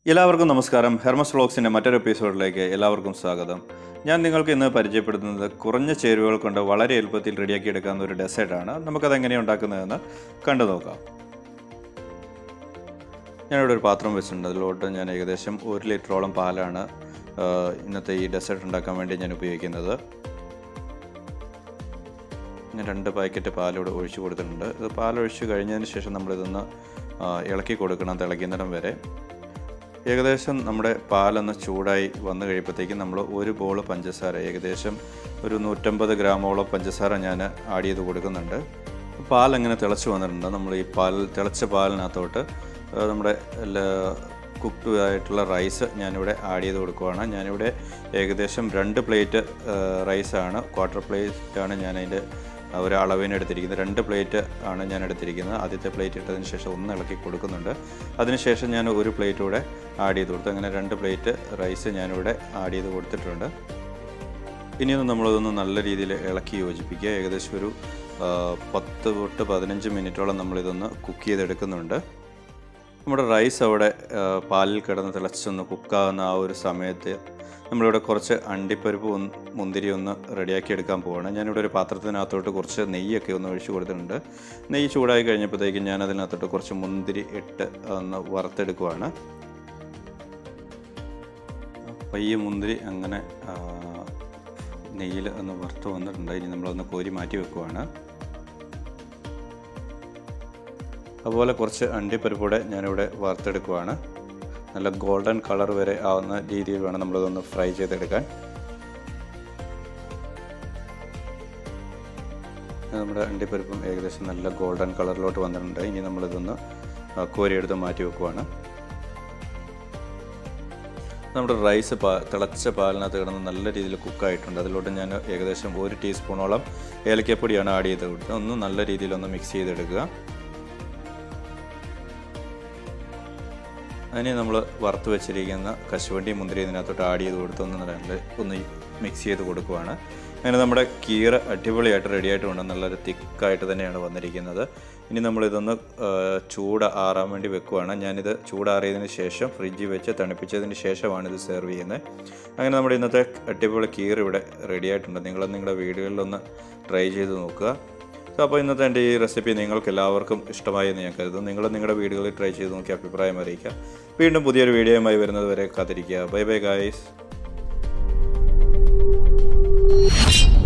എല്ലാവർക്കും നമസ്കാരം ഹെർമസ് വ്ളോഗ്സിൻ്റെ മറ്റൊരു എപ്പിസോഡിലേക്ക് എല്ലാവർക്കും സ്വാഗതം ഞാൻ നിങ്ങൾക്ക് ഇന്ന് പരിചയപ്പെടുത്തുന്നത് കുറഞ്ഞ ചേരുവകൾ കൊണ്ട് വളരെ എളുപ്പത്തിൽ റെഡിയാക്കി എടുക്കാവുന്ന ഒരു ഡെസേർട്ടാണ് നമുക്കത് എങ്ങനെയാണ് ഉണ്ടാക്കുന്നതെന്ന് കണ്ടു നോക്കാം ഞാനിവിടെ ഒരു പാത്രം വെച്ചിട്ടുണ്ട് അതിലോട്ട് ഞാൻ ഏകദേശം ഒരു ലിറ്ററോളം പാലാണ് ആ, ഇന്നത്തെ ഈ ഡെസേർട്ട് ഉണ്ടാക്കാൻ വേണ്ടി ഞാൻ ഉപയോഗിക്കുന്നത് ഞാൻ രണ്ട് പാക്കറ്റ് പാലിവിടെ ഒഴിച്ച് കൊടുത്തിട്ടുണ്ട് ഇത് പാലൊഴിച്ച് കഴിഞ്ഞതിന് ശേഷം നമ്മളിതൊന്ന് ആ, ഇളക്കി കൊടുക്കണം തിളയ്ക്കുന്നിടം വരെ ഏകദേശം നമ്മുടെ പാലൊന്ന് ചൂടായി വന്നു കഴിയുമ്പോഴത്തേക്കും നമ്മൾ ഒരു ബോൾ പഞ്ചസാര ഏകദേശം ഒരു നൂറ്റമ്പത് ഗ്രാമോളം പഞ്ചസാര ഞാൻ ആഡ് ചെയ്ത് കൊടുക്കുന്നുണ്ട് പാൽ അങ്ങനെ തിളച്ച് വന്നിട്ടുണ്ട് നമ്മൾ ഈ പാൽ തിളച്ച പാലിനകത്തോട്ട് ആ, നമ്മുടെ കുക്ക്ഡ് ആയിട്ടുള്ള റൈസ് ഞാനിവിടെ ആഡ് ചെയ്ത് കൊടുക്കുവാണ് ഞാനിവിടെ ഏകദേശം രണ്ട് പ്ലേറ്റ് റൈസാണ് ക്വാർട്ടർ പ്ലേറ്റാണ് ഞാനതിൻ്റെ ഒരു അളവിന് എടുത്തിരിക്കുന്നത് രണ്ട് പ്ലേറ്റ് ആണ് ഞാൻ എടുത്തിരിക്കുന്നത് ആദ്യത്തെ പ്ലേറ്റ് ഇട്ടതിന് ശേഷം ഒന്ന് ഇളക്കി കൊടുക്കുന്നുണ്ട് അതിനുശേഷം ഞാൻ ഒരു പ്ലേറ്റ് കൂടെ ആഡ് ചെയ്ത് കൊടുത്തു അങ്ങനെ രണ്ട് പ്ലേറ്റ് റൈസ് ഞാനിവിടെ ആഡ് ചെയ്ത് കൊടുത്തിട്ടുണ്ട് ഇനിയൊന്ന് നമ്മളിതൊന്ന് നല്ല രീതിയിൽ ഇളക്കി യോജിപ്പിക്കുക ഏകദേശം ഒരു ആ, പത്ത് തൊട്ട് പതിനഞ്ച് മിനിറ്റോളം നമ്മളിതൊന്ന് കുക്ക് ചെയ്തെടുക്കുന്നുണ്ട് നമ്മുടെ റൈസ് അവിടെ ആ, പാലിൽ കിടന്ന് തിളച്ചൊന്ന് കുക്കാകുന്ന ആ ഒരു സമയത്ത് നമ്മളിവിടെ കുറച്ച് അണ്ടിപ്പരിപ്പ് ഒന്ന് മുന്തിരി ഒന്ന് റെഡിയാക്കി എടുക്കാൻ പോവാണ് ഞാനിവിടെ ഒരു പാത്രത്തിനകത്തോട്ട് കുറച്ച് നെയ്യൊക്കെ ഒന്ന് ഒഴിച്ചു കൊടുത്തിട്ടുണ്ട് നെയ്യ് ചൂടായി കഴിഞ്ഞപ്പോഴത്തേക്കും ഞാൻ അതിനകത്തോട്ട് കുറച്ച് മുന്തിരി ഇട്ട് ഒന്ന് വറുത്തെടുക്കുവാണ് പയ്യെ മുന്തിരി അങ്ങനെ നെയ്യിൽ ഒന്ന് വറുത്ത് വന്നിട്ടുണ്ട് ഇനി നമ്മളൊന്ന് കോരി മാറ്റി വെക്കുവാണ് അതുപോലെ കുറച്ച് അണ്ടിപ്പരിപ്പൂടെ ഞാനിവിടെ വറുത്തെടുക്കുവാണ് നല്ല ഗോൾഡൻ കളർ വരെ ആവുന്ന രീതിയിൽ വേണം നമ്മളിതൊന്ന് ഫ്രൈ ചെയ്തെടുക്കാൻ നമ്മുടെ അണ്ടിപ്പരിപ്പും ഏകദേശം നല്ല ഗോൾഡൻ കളറിലോട്ട് വന്നിട്ടുണ്ട് ഇനി നമ്മളിതൊന്ന് ആ, കോരിയെടുത്ത് മാറ്റി വെക്കുവാണ് നമ്മുടെ റൈസ് പാ തിളച്ച പാലിനകത്ത് കിടന്ന് നല്ല രീതിയിൽ കുക്കായിട്ടുണ്ട് അതിലോട്ട് ഞാൻ ഏകദേശം ഒരു ടീസ്പൂണോളം ഏലക്കപ്പൊടിയാണ് ആഡ് ചെയ്ത് കൊടുത്തത് ഒന്ന് നല്ല രീതിയിൽ ഒന്ന് മിക്സ് ചെയ്തെടുക്കുക അതിനെ നമ്മൾ വറുത്ത് വെച്ചിരിക്കുന്ന കശുവണ്ടി മുന്തിരി ഇതിനകത്തോട്ട് ആഡ് ചെയ്ത് കൊടുത്ത് ഒന്ന് നല്ല ഒന്ന് മിക്സ് ചെയ്ത് കൊടുക്കുവാണ് അങ്ങനെ നമ്മുടെ കീറ് അടിപൊളിയായിട്ട് റെഡി ആയിട്ടുണ്ട് നല്ലൊരു തിക്കായിട്ട് തന്നെയാണ് വന്നിരിക്കുന്നത് ഇനി നമ്മളിതൊന്ന് ആ, ചൂട് ആറാൻ വേണ്ടി വെക്കുവാണ് ഞാനിത് ചൂടാറിയതിന് ശേഷം ഫ്രിഡ്ജിൽ വെച്ച് തണുപ്പിച്ചതിന് ശേഷമാണ് ഇത് സെർവ് ചെയ്യുന്നത് അങ്ങനെ നമ്മുടെ ഇന്നത്തെ അടിപൊളി കീർ ഇവിടെ റെഡി ആയിട്ടുണ്ട് നിങ്ങൾ നിങ്ങളുടെ വീടുകളിലൊന്ന് ട്രൈ ചെയ്ത് നോക്കുക സോ അപ്പോൾ ഇന്നത്തെ എൻ്റെ ഈ റെസിപ്പി നിങ്ങൾക്ക് എല്ലാവർക്കും ഇഷ്ടമായി എന്ന് ഞാൻ കരുതുന്നു നിങ്ങൾ നിങ്ങളുടെ വീടുകളിൽ ട്രൈ ചെയ്ത് നോക്കി അഭിപ്രായം അറിയിക്കുക വീണ്ടും പുതിയൊരു വീഡിയോയുമായി വരുന്നത് വരെ കാത്തിരിക്കുക ബൈ ബൈ ഗായ്സ്